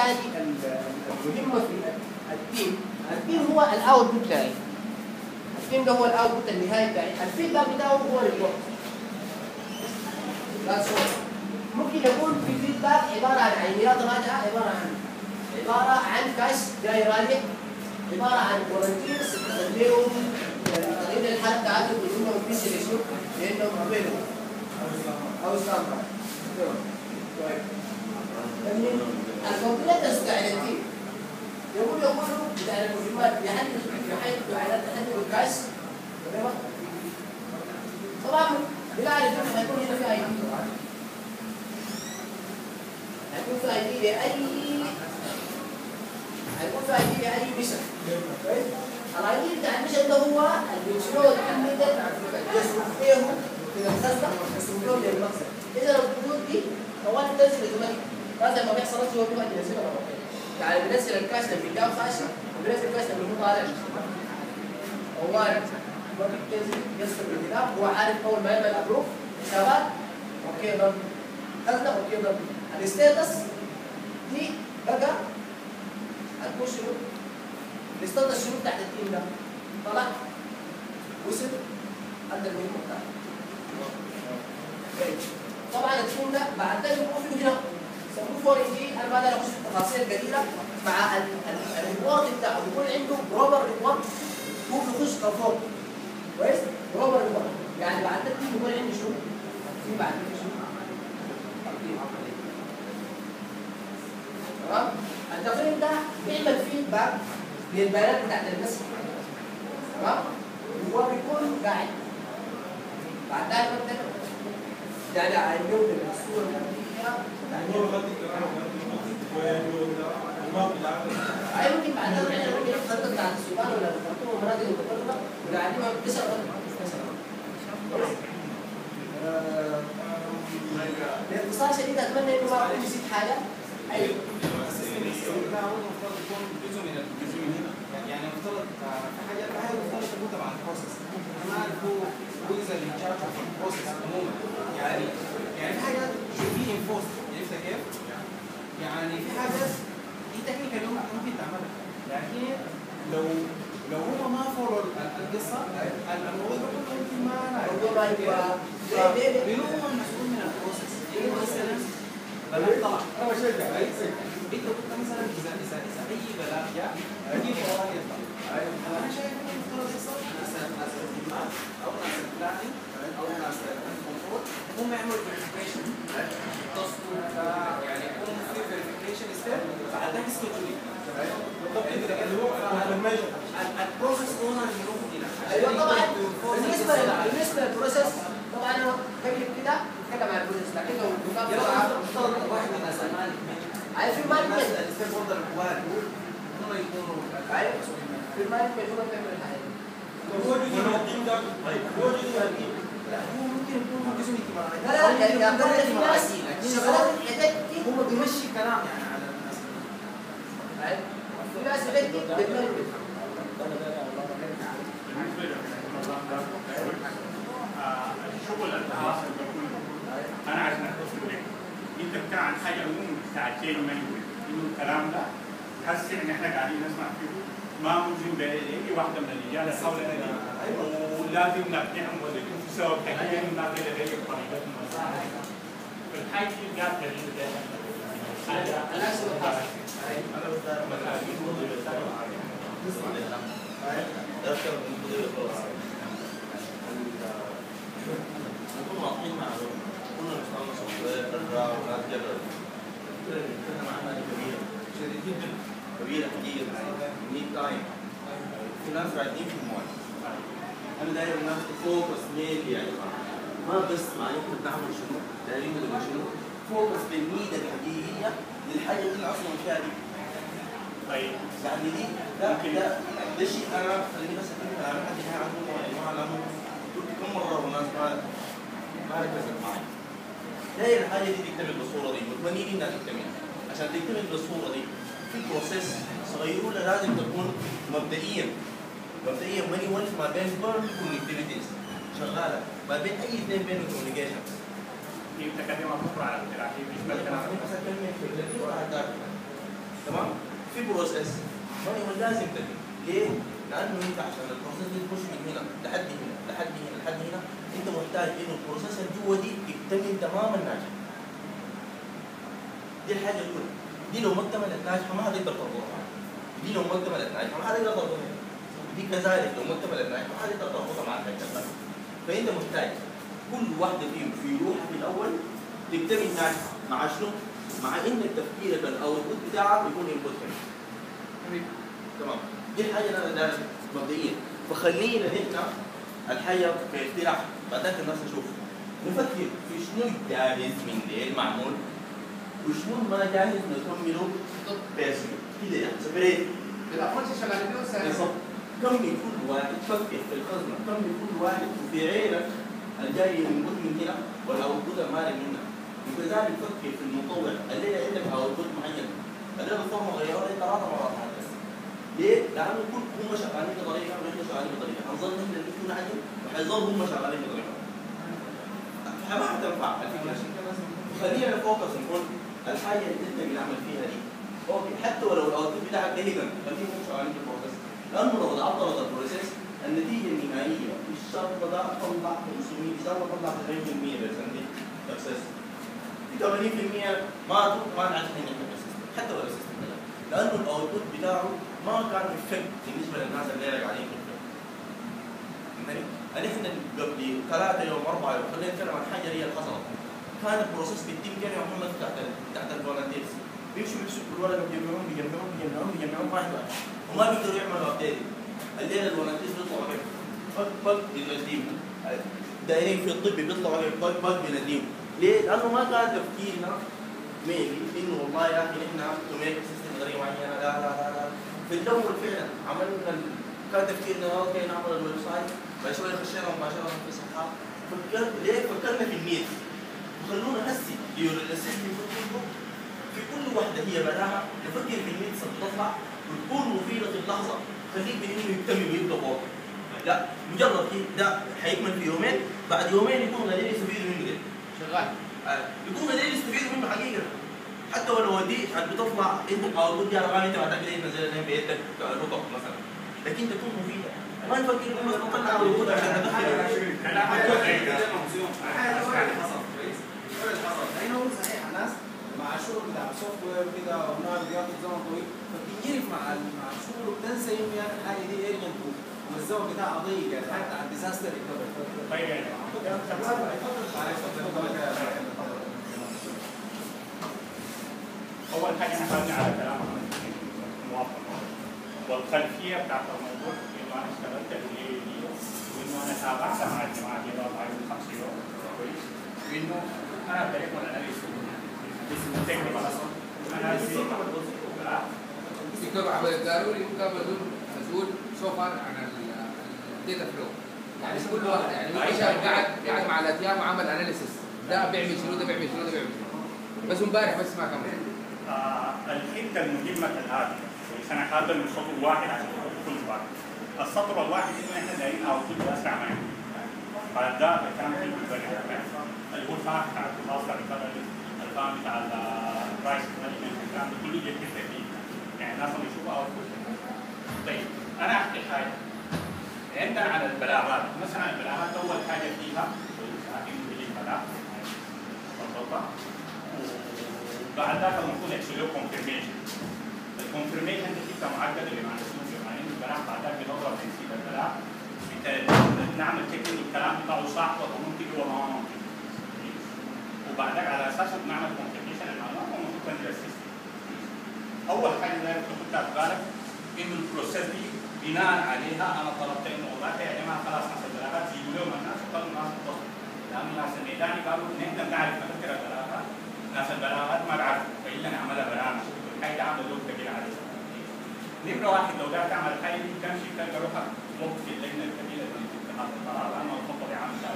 الثاني المهمه في التيم التيم هو الاوتبوت بتاعي التيم ده هو الاوتبوت النهائي بتاعي الفيدباك بتاعه هو الريبورت ممكن يكون في فيدباك عباره عن عينيات راجعه عباره عن عباره عن كاش جاي راجع عباره عن فولنتيرز لهم تغيير الحاله بتاعتهم انهم في شنو لانهم قبلوا او استنبط الكومبليترز بتاع التيم يقول يقولوا بتاع المهمات يحدد يحدد عدد تحدد الكاش طبعا بلا عارف هيكون هنا في اي دي طبعا هيكون في اي دي لاي هيكون في اي دي لاي ميشن الاي دي بتاع الميشن ده هو اللي شلون عمدا يصرف فيه من الخزنه يصرف لهم للمقصد اذا الخطوط دي اولا تنزل اوتوماتيك هذا ما بيحصل رجل هو بيقعد ينزلها مرتين يعني بينزل الكاش اللي بيجاو خاشة وبينزل الكاش اللي هو طالع اولا ما بتنزل يصرف الكتاب هو عارف اول ما يعمل ابروف حسابات اوكي ضرب خزنه اوكي ضرب الستيتس دي بقى هتكون شنو؟ الستيتس شنو بتاعت التيم ده؟ طلع وصل ادى المهمه بتاعته طبعا التيم ده بعد ذلك يكون فيه هنا يسموه فور دي انا بعد اخش في التفاصيل القليله مع الريبورت بتاعه يكون عنده بروبر ريبورت هو بيخش كفوق كويس؟ بروبر ريبورت يعني بعد ذلك يكون عنده شو؟ في بعد ذلك شو؟ تمام؟ التقرير ده بيعمل فيدباك للبيانات بتاعت الناس تمام؟ هو بيكون قاعد بعد ذلك يعني عينوه للصوره اي ممكن بعد ذلك احنا ممكن الخطه بتاعت السودان ولا الخرطوم والمناطق المتقدمه وقاعدين بتسع باختصار شديد اتمنى انه ما اكون نسيت حاجه ايوه يعني مفترض في حاجات في حاجه مفترض تكون تبع البروسيس انا ما اعرف هو هو اذا اللي تشارج في البروسيس عموما يعني يعني في حاجات should be enforced عرفت كيف؟ يعني في حاجات دي تكنيكال ممكن تعملها لكن لو لو هو ما فولو القصه الموضوع ده ممكن ما الموضوع ما يبقى ليه ليه ليه؟ منو هو المسؤول من البروسيس؟ يعني مثلا بلاغ طلع انت كنت مثلا اذا اذا اذا اي بلاغ جاء تجيب وراه يطلع انا شايف انه المفترض يحصل ناس ناس الخدمات او ناس البلاننج او ناس الكنترول هم يعملوا فيريفيكيشن يتصلوا يعني يكون في فيريفيكيشن ستيب بعدها سكيدجولينج البروسيس اونر يروح هنا ايوه طبعا بالنسبه بالنسبه للبروسيس طبعا انا قبل كده اتكلم عن البروسيس لكن لو يلا مفترض واحد من الناس المالك عارف في مانجمنت الستيك هولدر الكبار هم يكونوا عارف في المانجمنت هو بيعمل الحاجه لا هو ممكن يكون جزء من اجتماعي لا لا يعني يعني في ناس شغالات الحاجات دي هو بيمشي كلام يعني على الناس عارف في ناس الحاجات دي بتمانجمنت الشغل التواصل بكون انا عشان اتصل بك انت بتاع عن حاجه عموما ساعتين ما يقول انه الكلام ده حسن ان احنا قاعدين نسمع فيه ما ملزم باي واحده من الرجال حولنا دي ولازم نقنعهم ولا يكون في سبب حقيقي ما غير غير طريقتهم فالحاجه دي قاعده تغيير حاجه الناس والحاجة. نكون واضحين مع كنا نشتغل سوفتوير خبرة ولا تجرب كنا معنا كبيرة شديد جدا كبيرة حقيقة نيد تايم في ناس قاعدين في المويه أنا دايما الناس تفوكس مين يعني ما بس ما يمكن تعمل شنو دايرين ولا شنو فوكس بالنيد الحقيقية للحاجة اللي أصلا فيها دي طيب يعني دي ده ده ده شيء انا خليني بس اكمل كلام حد هنا عنده يا جماعه لما قلت كم مره والناس ما ما ركزت معي داير الحاجه دي تكتمل بالصوره دي متمنين انها تكتمل عشان تكتمل بالصوره دي في بروسيس صغيرونه لازم تكون مبدئيا مبدئيا ماني ونس ما بين بيرن كونكتيفيتيز شغاله ما بين اي اثنين بينهم كوميونيكيشن دي بتكلم بكره على الاقتراحي مش بس بتكلم اكمل في الذي وقعد تمام في بروسيس مانيوال لازم تكتب ليه؟ لانه انت عشان البروسيس دي تخش من هنا لحد هنا لحد هنا لحد هنا انت محتاج انه البروسيس اللي جوا دي تكتمل تماما ناجح دي الحاجه الاولى دي لو ما اكتملت ناجحه ما حتقدر تربطها دي لو ما اكتملت ناجحه ما حتقدر تربطها دي كذلك لو ما اكتملت ناجحه ما حتقدر تربطها مع الحاجه الثانيه فانت محتاج كل واحده فيهم في روحها في الاول تكتمل ناجحه مع شنو؟ مع ان تفكيرك الاوتبوت بتاعك يكون انبوت تمام دي الحاجه اللي انا داير مبدئيا فخلينا نحن الحاجه في اقتراح بعدين الناس نشوف نفكر في شنو جاهز من ديل معمول وشنو ما جاهز نكمله باسم كده يعني سبريت بالأول شغالين بيه وسهل. بالضبط كم من كل واحد فكر في الخزنه كم من كل واحد وفي عينك الجاي ينبت من هنا والاوتبوت المالي من هنا وكذلك فكر في المطور الليله عندك اوتبوت معين الليله الفورمه غيرها لي ثلاث مرات حتى ليه؟ لانه كل هم شغالين بطريقه ونحن شغالين بطريقه حنظل نحن نكون عجل وحيظل هم شغالين بطريقه فما حتنفع الفكره خلينا نفوكس نقول الحاجه اللي انت بنعمل فيها دي اوكي حتى ولو الاوتبوت بتاعك ده هيدن خليهم شغالين في البروسيس لانه لو تعطلت البروسيس النتيجه النهائيه مش شرط ده تطلع 500 ان شاء الله تطلع 70% بالسنتي سكسس في 80% ما ما نعرف ننجح في السيستم حتى ولو السيستم ده لانه الاوتبوت بتاعه ما كان افكت بالنسبه للناس اللي قاعدين في الفيلم يعني احنا قبل ثلاثه يوم اربعه يوم خلينا نتكلم عن حاجه هي اللي حصلت كان البروسيس بيتم كده يا محمد تحت ال- تحت الفولنتيرز بيمشوا بيمسكوا كل ورقه بيجمعوهم بيجمعوهم بيجمعوهم بيجمعوهم واحد واحد وما بيقدروا يعملوا ابديت الليله الفولنتيرز بيطلعوا كده بق بق بيناديهم دايرين في الطب بيطلعوا كده بق بق بيناديهم ليه؟ لانه ما كان تفكيرنا ميبي انه والله يا اخي نحن تو ميك سيستم بطريقه معينه لا لا لا لا في الدور فعلا عملنا ال- كان تفكيرنا اوكي نعمل الويب سايت بعد شويه خشينا مباشره في صفحات فكر ليه فكرنا في النيت وخلونا هسي ديور السيستم كله في كل واحده هي بلاها نفكر في النيت تطلع وتكون مفيده في اللحظه خليك من انه يكتمل ويبدا واضح لا مجرد كده ده حيكمل في يومين بعد يومين يكون قادرين يستفيدوا منه ده شغال. آه، يكون قادرين يستفيدوا منه حقيقه حتى ولو دي حد بتطلع انت او تقول يا رغم انت بعد كده تنزل لنا بيدك رطب مثلا لكن تكون مفيده ما نفكر انه بس نطلع وجود عشان ندخل حاجة اللي حصل كويس اللي حصل هنا هو صحيح الناس مع الشغل بتاع السوفت وير كده ونقعد بياخد زمن طويل فبتنجرف مع ال- مع الشغل وبتنسى انه يعني الحاجه دي ايرجنت والزمن بتاعها ضيق يعني حتى على الديزاستر طيب يا جماعه اول حاجه احنا خدنا على كلام المواطن والخلفيه بتاعت الموضوع انه انا اشتغلت الليله دي وانه انا تابعت مع الجماعه دي بعد خمس يوم كويس وانه انا بريك ولا انا اسمه تكنيكال انا لا يكتبوا عمل قالوا لي قبل دول مسؤول سوفر عن الداتا فلو يعني كل واحد يعني هو شاف قاعد قاعد مع الاتيام وعمل اناليسيس ده بيعمل شنو ده بيعمل شنو ده بيعمل شنو بس امبارح بس ما كمل آه، الحته المهمه الآتية كويس انا هذا من سطر واحد عشان كل واحد السطر الواحد انه احنا دايرين او كل اسرع ما يمكن فده كان في البرنامج اللي هو الفهم بتاع الخاصه الفهم بتاع البرايس مانجمنت الكلام ده كله يكتب فيه يعني الناس اللي يشوفوا او طيب انا احكي حاجه عندنا على البلاغات مثلا البلاغات اول حاجه فيها لكن بيجي بلاغ تفضل وبعد ذاك المفروض يحصل له كونفirmation الكونفirmation دي حته معقده اللي معنى اسمه يعني البلاغ بعد ذاك بنضرب تنسيب البلاغ بت- نعمل تشيك انه الكلام بتاعه صح ولا ممكن هو ما هو ممكن وبعد ذاك على اساسه بنعمل كونفirmation المعلومات ومفروض تنزل السيستم اول حاجه لازم تحطها في بالك انه البروسيس دي بناء عليها انا طلبت انه والله يا جماعه خلاص ناس البلاغات يجيبوا لهم الناس وقالوا الناس تطلع لانه ناس الميداني قالوا ان احنا بنعرف نفكر البلاغات ناس البلاغات ما بعرفوا فالا نعملها برامج الحاجه عامله لوك كبير عليها نمره واحد لو ده تعمل الحاجه دي تمشي تلقى روحك وقت في اللجنه الكبيره اللي في اتخاذ القرار لانه الخطه دي عامله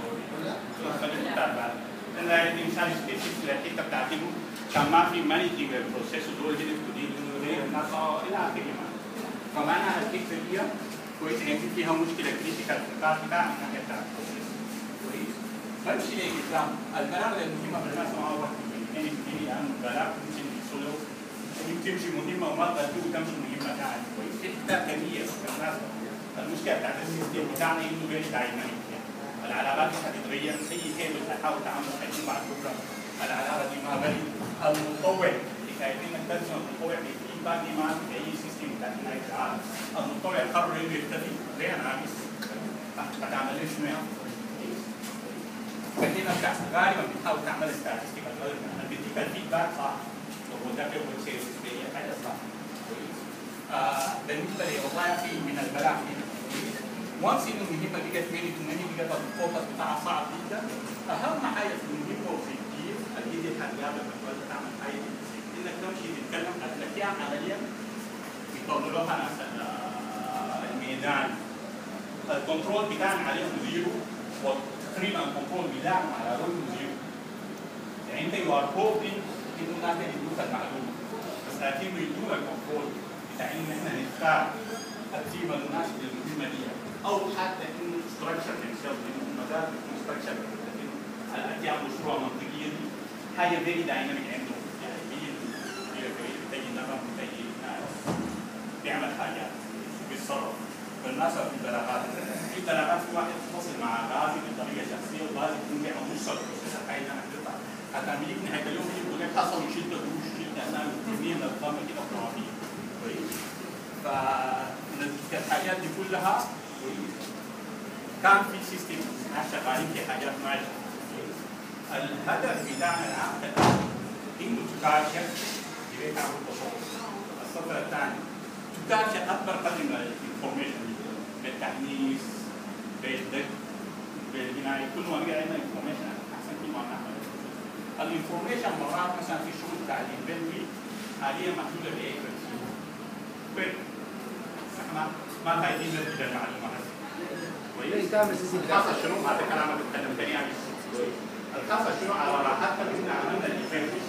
انا ادي مثال سبيسيفيك للحته بتاعتي كان ما في مانجنج البروسيس ودول جديد جديد غير الناس آه، الى اخره ما فمعنى الحته دي كويس ان في فيها مشكله كريتيكال في الباس بتاع من الناحيه بتاعت البروسيس كويس بمشي لقدام البلاغ المهمه بالناس ما هو واحد من اثنين اثنين لانه البلاغ ممكن يحصل له دي بتمشي مهمه وما تغطي وتمشي مهمه ثانيه كويس في حساب كميه بالمناسبه المشكله بتاعت السيستم بتاعنا انه غير دايناميك العلاقات مش هتتغير اي كيبل هتحاول تعمل حيكون بعد بكره العلاقه دي ما بل المطوع حكايه انك ترسم المطوع في اي دي ما في اي سيستم بتاع نهايه العالم المطوع قرر انه يختفي ليه انا عايز هتعمل ايش شنو فهنا غالبا بتحاول تعمل ستاتستيكال بديك الفيدباك صح وهو ده هو شيء هي حاجه صح آه بالنسبه لي والله في من البلاغ وانس انه المهمه دي جت ميني تو ميني بقت الفوكس بتاعها صعب جدا اهم حاجه في المهمه وفي الجيل اللي هي هتقابل لما تعمل حاجه انك تمشي تتكلم الاشياء عمليا يطلعوها ناس الميدان الكنترول بتاعنا عليهم زيرو وتقريبا الكنترول بتاعنا على رول زيرو يعني انت يو ار هوبينج انه الناس يدوك المعلومه بس لكنه يدونا الكنترول بتاع ان احنا نختار التيم المناسب للمهمه دي او حتى انه ستراكشر themselves انه المدار بيكون ستراكشر انه الاشياء مشروع منطقيه دي حاجه فيري دايناميك عندهم يعني بيجي بتجي نظام بتجي ناس بيعمل حاجات بيتصرف بالمناسبه في البلاغات في بلاغات في واحد يتصل مع غازي بطريقه شخصيه وغازي يكون بيعمل نص البروسيس الحاجه انا حقيقة حتى لما يجي نهايه اليوم يجي يقول لك حصل يشد قروش يشد اسامي كميه الارقام كده خرافيه كويس فالحاجات دي كلها كان في سيستم ناس شغالين في حاجات ماشيه الهدف بتاعنا العام كان انه تكاشف يبقى تعمل تصور السطر الثاني تكاشف اكبر قدر من الانفورميشن بالتحديث بالدق بالبناء كل ما بقى عندنا انفورميشن احسن كل ما نعمل الانفورميشن مرات مثلا في الشغل بتاع الانفنتري حاليا محدوده باي احنا ما خايفين نسجل المعلومه هسه كويس تعمل سيستم الخاصه شنو هذا كلام اللي بتكلم تاني يعني الخاصه شنو على راحتها احنا عملنا الايفنت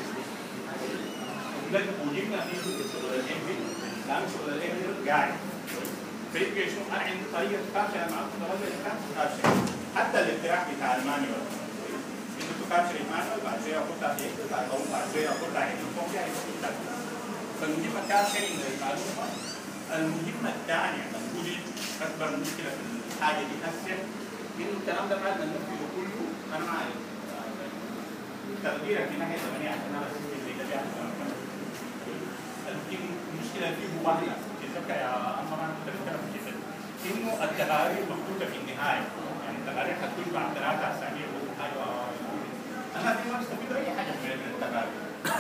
وجبنا فيه شغل الانفنت لان شغل الانفنت قاعد فيبقى شنو انا عندي طريقه كابشر مع الطريقه كابشر حتى الاقتراح بتاع المانيوال انه تكابشر المانيوال بعد شويه اخدها في اكسل بعد بعد شويه اخدها في اكسل فالمهمه كابشرنج للمعلومه المهمه الثانيه المفروض اكبر مشكله في الحاجه دي هسه انه الكلام ده بعد ما ننفذه كله انا ما اعرف تقديرك من ناحيه 8 عشان انا اللي ده بيعمل المشكله فيه واحده كذلك يا امر انا كنت بتكلم في كده انه التقارير محطوطه في النهايه يعني التقارير حتكون بعد ثلاثة اسابيع ايوه انا في ما استفيد اي حاجه من التقارير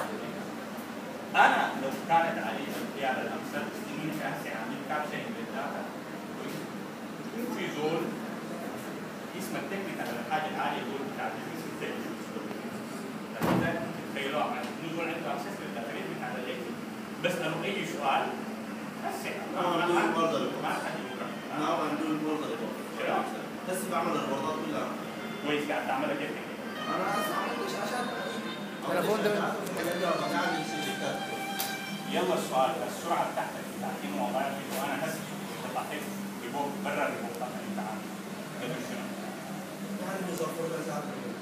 انا لو كانت علي الاختيار الامثل اني هسه عامل كابشن للداتا يكون في زول اسم التكنيكال الحاجه العاليه دول بتاع البيزنس انتليجنس لكن ده تخيلوا عن نزول عنده اكسس للتقارير بتاع الاكل بساله اي سؤال هسه آه، دول برضه. ما حد يقول نعم عندهم البورد ريبورت بس بعمل الريبورتات كلها كويس قاعد تعملها كيف انا اسمع منك عشان تليفون ده قاعد شركات يلا السؤال السرعه بتاعتك بتاعت انه والله وانا هسه طلعت ريبورت برا الريبورتات اللي انت عاملها قبل شنو؟ يعني مظفر بس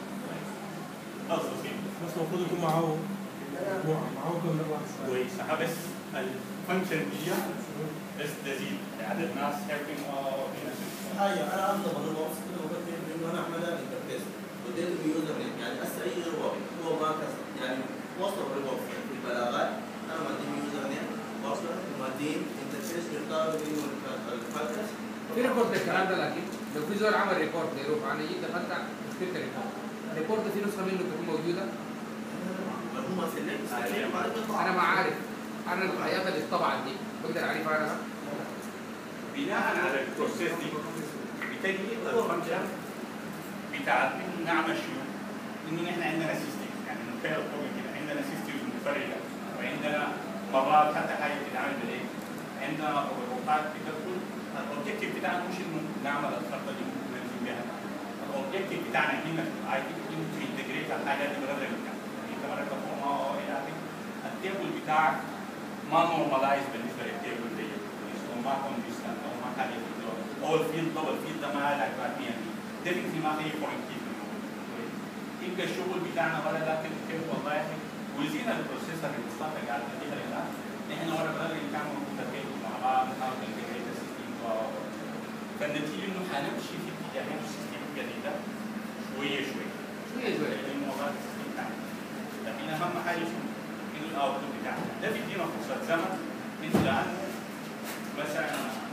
قصدي بس المفروض يكون معاه معاه كم نوع كويس بس الفانكشن دي بس تزيد عدد ناس هيلبينج حاجه انا انظم الريبورتس كده بقدر انه انا اعملها انترفيس وديت اليوزر نيم يعني هسه اي ريبورت هو ما كسر يعني وصل الريبورت في البلاغات انا مدين يوزر نيم باسورد ومدين انترفيس بيختار منه الفاكس في ريبورت الكلام ده لكن لو في زول عمل ريبورت لروح انا جيت دخلت كتبت ريبورت الريبورت ده في نسخه منه تكون موجوده هم سيلكت انا ما عارف انا الحياه اللي اتطبعت دي بقدر اعرفها انا بناء على البروسيس دي بتجي الفانكشن بتاعت انه نعمل شنو؟ انه نحن عندنا سيستم يعني نتخيل طبعا كده عندنا سيستم متفرده وعندنا مرات حتى حاجه بتتعمل بالايه؟ عندنا روبوتات بتدخل الاوبجيكتيف بتاعنا مش انه نعمل الخطه دي وننزل بها الاوبجيكتيف بتاعنا هنا في الاي تي انه تنتجريت الحاجات دي بغير الامكان انت مرات فورما الى اخره التيبل بتاعك ما نورمالايز بالنسبه للتيبل دي وما كونسيستنت او ما كان يفضل او الفيلد ده والفيلد ده ما له اهميه ديفنتلي ما في بوينت يبقى الشغل بتاعنا ولا لكن كيف والله وزينا البروسيسور المصطلح اللي قاعد نديها الان نحن ورا بلد كانوا متفقين مع بعض نحاول ننتجريت السيستم فالنتيجه انه حنمشي في اتجاهين سيستم جديده شويه شويه شويه شويه لانه مرات السيستم بتاعنا لكن اهم حاجه شنو؟ انه الاوتبوت بتاعنا ده بيدينا فرصه زمن انه لانه مثلا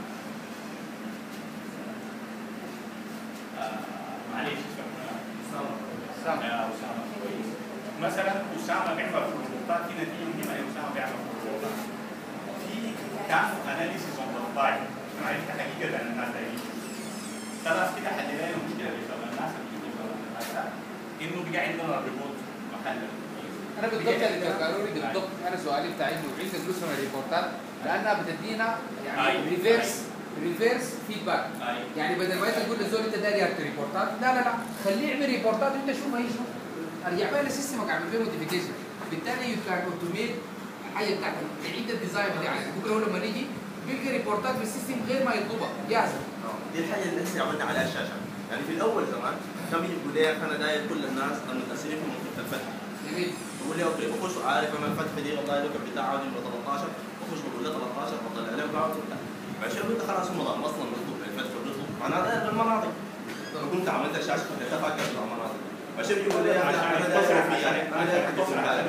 آه، معلش اسمه سام يا اسامه كويس مثلا اسامه بيعمل خطوطات في نتيجه مهمه يا اسامه بيعمل خطوطات في كان اناليسيس اون ذا فلاي عرفت حقيقه ان الناس دايرين خلاص كده حلينا المشكله اللي شغل الناس اللي بيشتغلوا الناس انه بقى عندنا ريبورت محل انا بالضبط يا دكتور قالوا لي بالضبط انا سؤالي بتاع انه عندك جزء من الريبورتات لانها بتدينا يعني أي. ريفيرس ريفيرس فيدباك اي يعني بدل ما انت تقول للزول انت داري يعمل ريبورتات لا لا لا خليه يعمل ريبورتات وانت شوف ما هي شنو ارجع بقى لسيستمك اعمل فيه نوتيفيكيشن بالتالي يو كان اوتوميت الحاجه بتاعتك تعيد الديزاين بتاعك بكره هو لما نيجي بيلقى ريبورتات في السيستم غير ما يطلبها جاهزه دي الحاجه اللي هسه عملنا عليها الشاشه يعني في الاول زمان كان بيجي يقول لي انا داير كل الناس المتاثرين في منطقه الفتح جميل بقول لي اوكي بخش عارف انا الفتحه دي والله لو كان بتاعها دي 13 بخش بقول له 13 بطلع له بعض عشان قلت خلاص هم ضامن اصلا بيطلب الفتح بيطلب معناها داير بالمناطق فكنت عملت الشاشه خليتها فاكر بالمناطق عشان يقول لي انا أنا داير في يعني انا داير احدث الحاله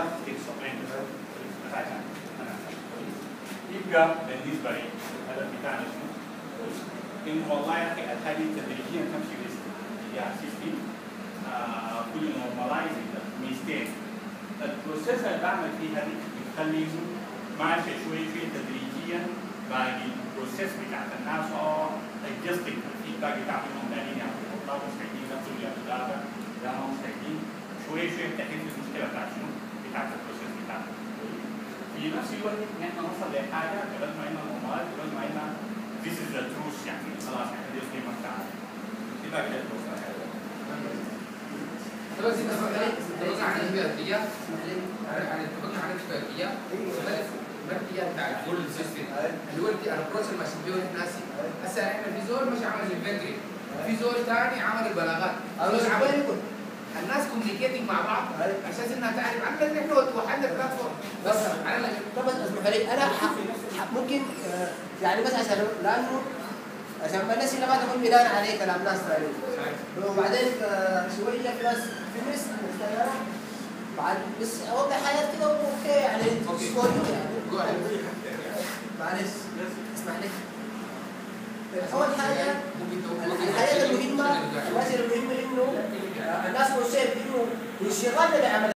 يبقى بالنسبه لي هذا بتاعنا شنو؟ انه والله يا اخي الحاجه تدريجيا تمشي اتجاه سيستم كل نورماليز ميستين البروسيس اللي بعمل فيه هذه بتخلي انه ماشي شوي شوي تدريجيا باقي البروسيس بتاعت الناس اه adjusting الفيدباك بتاعتهم دايرين يعملوا خطاب مستعدين نفسهم يعملوا ده هم مستعدين شوي شوي بتحل المشكله بتاعت شنو؟ بتاعت البروسيس بتاعتهم في نفس الوقت نحن نوصل لحاجه بدل ما عندنا نورمال بدل ما عندنا this is the truth يعني خلاص احنا دي القيمه بتاعتنا دي بقى كده توصل بس انت اتفقنا على الاتجاه يعني اتفقنا على الاتجاه الاتجاه بتاع الفول سيستم اللي هو الابروش اللي ماشيين بيه ناسي هسه احنا في زول مش عمل الانفنتري في زول ثاني عمل البلاغات زول عمل يكون الناس كوميونيكيتنج مع بعض عشان انها تعرف عندنا نحن وحدنا بلاتفورم بس على طبعا اسمح لي انا ح- ح- ممكن آه، يعني بس عشان لانه عشان ما الناس اللي ما تكون ميدان عليه كلام ناس ثانيين وبعدين آه، شويه في ناس في ناس مختلفه بعد بس اوضح حاجات كده اوكي يعني أوكي. فور يو يعني Go ahead. معلش اسمح لي اول حاجه ممكن تقول الحاجه المهمه المسألة المهمه انه آه، الناس كل شيء انه انشغالنا بعمل